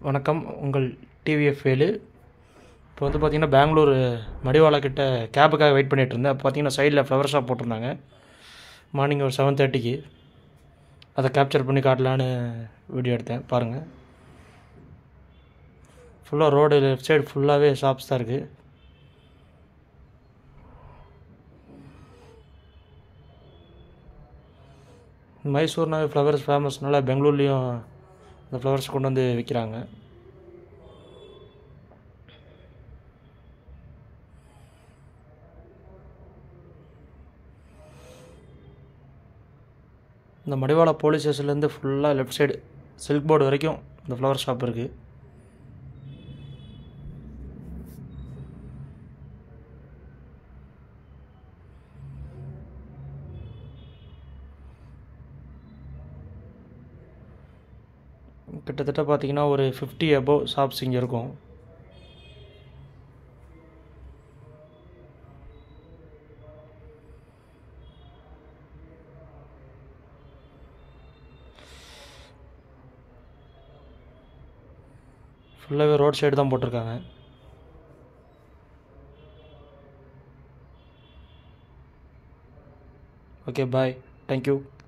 வணக்கம் உங்கள் டிவிஎஃப் வேலு இப்போ வந்து பார்த்தீங்கன்னா பெங்களூர் மடிவாளா கிட்ட கேபுக்காக வெயிட் பண்ணிகிட்டு இருந்தேன் அப்போ பார்த்தீங்கன்னா சைடில் ஃப்ளவர் ஷாப் போட்டிருந்தாங்க மார்னிங் ஒரு செவன் தேர்ட்டிக்கு அதை கேப்சர் பண்ணி காட்டலான்னு வீடியோ எடுத்தேன் பாருங்கள் ஃபுல்லாக ரோடு லெஃப்ட் சைடு ஃபுல்லாகவே ஷாப்ஸ் தான் இருக்குது மைசூர்னாவே ஃப்ளவர்ஸ் ஃபேமஸ்னால பெங்களூர்லேயும் இந்த ஃப்ளவர்ஸ் கொண்டு வந்து விற்கிறாங்க இந்த மடிவாளா போலீஸ் ஸ்டேஷன்லேருந்து ஃபுல்லாக லெஃப்ட் சைடு சில்க் போர்டு வரைக்கும் இந்த ஃப்ளவர் ஷாப் இருக்குது கிட்டத்தட்ட பார்த்தீங்கன்னா ஒரு ஃபிஃப்டி அபோவ் ஷாப்ஸ் இங்கே இருக்கும் ஃபுல்லாகவே ரோட் சைடு தான் போட்டிருக்காங்க ஓகே பாய் தேங்க்யூ